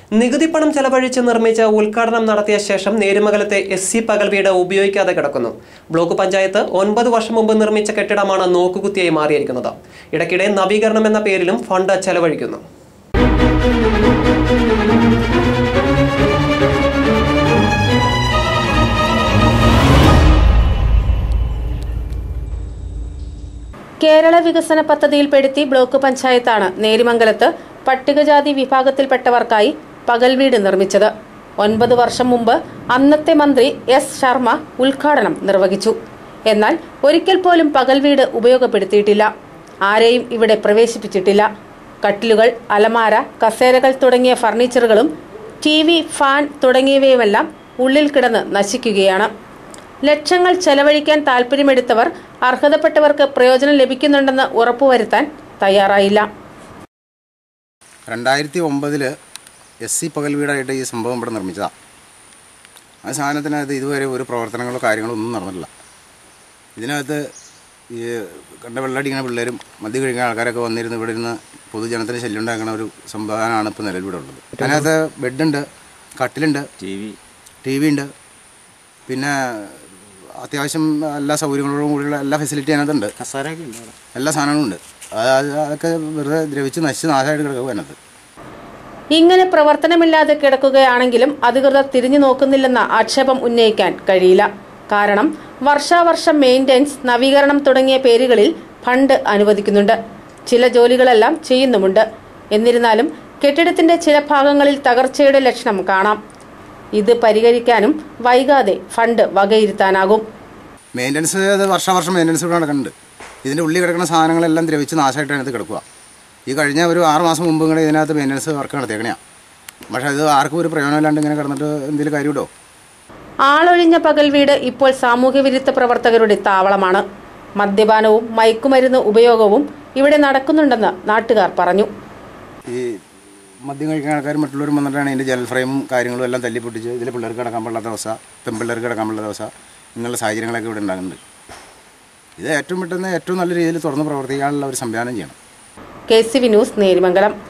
നികുതിപ്പണം ചെലവഴിച്ച് നിർമ്മിച്ച ഉദ്ഘാടനം നടത്തിയ ശേഷം നേരുമംഗലത്തെ എസ് സി പകൽ വീട് ഉപയോഗിക്കാതെ കിടക്കുന്നു ബ്ലോക്ക് പഞ്ചായത്ത് ഒൻപത് വർഷം മുമ്പ് നിർമ്മിച്ച കെട്ടിടമാണ് നോക്കുകുത്തിയായി മാറിയിരിക്കുന്നത് ഇടയ്ക്കിടെ നവീകരണം എന്ന പേരിലും ഫണ്ട് ചെലവഴിക്കുന്നു കേരള വികസന പദ്ധതിയിൽപ്പെടുത്തി ബ്ലോക്ക് പഞ്ചായത്താണ് നേരിമംഗലത്ത് പട്ടികജാതി വിഭാഗത്തിൽപ്പെട്ടവർക്കായി പകൽ വീട് നിർമ്മിച്ചത് ഒൻപത് വർഷം മുമ്പ് അന്നത്തെ മന്ത്രി എസ് ശർമ്മ ഉദ്ഘാടനം നിർവഹിച്ചു എന്നാൽ ഒരിക്കൽ പോലും പകൽ വീട് ഉപയോഗപ്പെടുത്തിയിട്ടില്ല ആരെയും ഇവിടെ പ്രവേശിപ്പിച്ചിട്ടില്ല കട്ടിലുകൾ അലമാര കസേരകൾ തുടങ്ങിയ ഫർണിച്ചറുകളും ടി വി ഫാൻ തുടങ്ങിയവയുമെല്ലാം ഉള്ളിൽ കിടന്ന് നശിക്കുകയാണ് ലക്ഷങ്ങൾ ചെലവഴിക്കാൻ താൽപ്പര്യമെടുത്തവർ അർഹതപ്പെട്ടവർക്ക് പ്രയോജനം ലഭിക്കുന്നുണ്ടെന്ന് ഉറപ്പുവരുത്താൻ തയ്യാറായില്ല രണ്ടായിരത്തി ഒമ്പതിൽ എസ് സി പകൽ വീടായിട്ട് ഈ സംഭവം ഇവിടെ നിർമ്മിച്ചതാണ് ആ സാധനത്തിനകത്ത് ഇതുവരെ ഒരു പ്രവർത്തനങ്ങളോ കാര്യങ്ങളോ ഒന്നും നടന്നിട്ടില്ല ഇതിനകത്ത് ഈ കണ്ട വെള്ളടിക്കുന്ന പിള്ളേരും മദ്യ കഴിക്കുന്ന ആൾക്കാരൊക്കെ വന്നിരുന്ന് ഇവിടെ ഇരുന്ന് പൊതുജനത്തിന് ശല്യം ഉണ്ടാക്കുന്ന ഒരു സംവിധാനമാണ് ഇപ്പോൾ നിലവിൽ ഇവിടെ ഉള്ളത് അതിനകത്ത് ബെഡുണ്ട് കട്ടിലുണ്ട് ടി വി ടി വി ഉണ്ട് പിന്നെ അത്യാവശ്യം എല്ലാ സൗകര്യങ്ങളോടും കൂടിയുള്ള എല്ലാ ഫെസിലിറ്റി അതിനകത്തുണ്ട് എല്ലാ സാധനങ്ങളും ഉണ്ട് അത് അത് അതൊക്കെ വെറുതെ ദ്രവിച്ച് നശിച്ച് നാശമായിട്ട് കിടക്കും അതിനകത്ത് ഇങ്ങനെ പ്രവർത്തനമില്ലാതെ കിടക്കുകയാണെങ്കിലും അധികൃതർ തിരിഞ്ഞു നോക്കുന്നില്ലെന്ന ആക്ഷേപം ഉന്നയിക്കാൻ കഴിയില്ല കാരണം വർഷാവർഷം മെയിൻ്റെനൻസ് നവീകരണം തുടങ്ങിയ പേരുകളിൽ ഫണ്ട് അനുവദിക്കുന്നുണ്ട് ചില ജോലികളെല്ലാം ചെയ്യുന്നുമുണ്ട് എന്നിരുന്നാലും കെട്ടിടത്തിന്റെ ചില ഭാഗങ്ങളിൽ തകർച്ചയുടെ ലക്ഷണം കാണാം ഇത് പരിഹരിക്കാനും വൈകാതെ ഫണ്ട് വകയിരുത്താനാകും മെയിൻ്റനൻസ് അത് വർഷാവർഷം മെയിൻ്റനൻസ് ഇവിടെ നടക്കുന്നുണ്ട് ഇതിൻ്റെ ഉള്ളിൽ കിടക്കുന്ന സാധനങ്ങളെല്ലാം ദ്രവിച്ച് നാശമായിട്ട് അതിനകത്ത് കിടക്കുക ഈ കഴിഞ്ഞ ഒരു ആറ് മാസം മുമ്പ് ഇങ്ങനെ ഇതിനകത്ത് മെയിൻ്റനൻസ് വർക്ക് നടത്തിയേക്കണെയാണ് പക്ഷേ അത് ആർക്കും ഒരു പ്രയോജനമില്ലാണ്ട് ഇങ്ങനെ കിടന്നിട്ട് എന്തെങ്കിലും കാര്യമുണ്ടോ ആളൊഴിഞ്ഞ പകൽ വീട് ഇപ്പോൾ സാമൂഹ്യവിരുദ്ധ പ്രവർത്തകരുടെ താവളമാണ് മദ്യപാനവും മയക്കുമരുന്ന് ഉപയോഗവും ഇവിടെ നടക്കുന്നുണ്ടെന്ന് നാട്ടുകാർ പറഞ്ഞു ഈ മദ്യം കഴിക്കുന്ന ആൾക്കാർ മറ്റുള്ളവരും വന്നിട്ടാണ് ഇതിൻ്റെ ജനൽ ഫ്രെയിമും കാര്യങ്ങളും എല്ലാം തല്ലി പൊട്ടിച്ച് ഇതിൽ പിള്ളേർക്ക് കിടക്കാൻ പാടില്ലാത്ത അവസ്ഥ പെൺപിള്ളേർക്ക് കിടക്കാൻ പാടില്ലാത്ത അവസ്ഥ ഇങ്ങനെയുള്ള സാഹചര്യങ്ങളൊക്കെ ഇവിടെ ഉണ്ടാകുന്നുണ്ട് ഇത് ഏറ്റവും പെട്ടെന്ന് ഏറ്റവും നല്ല രീതിയിൽ തുറന്ന് പ്രവർത്തിക്കാനുള്ള ഒരു സംവിധാനം ചെയ്യണം K C V news Nerimangalam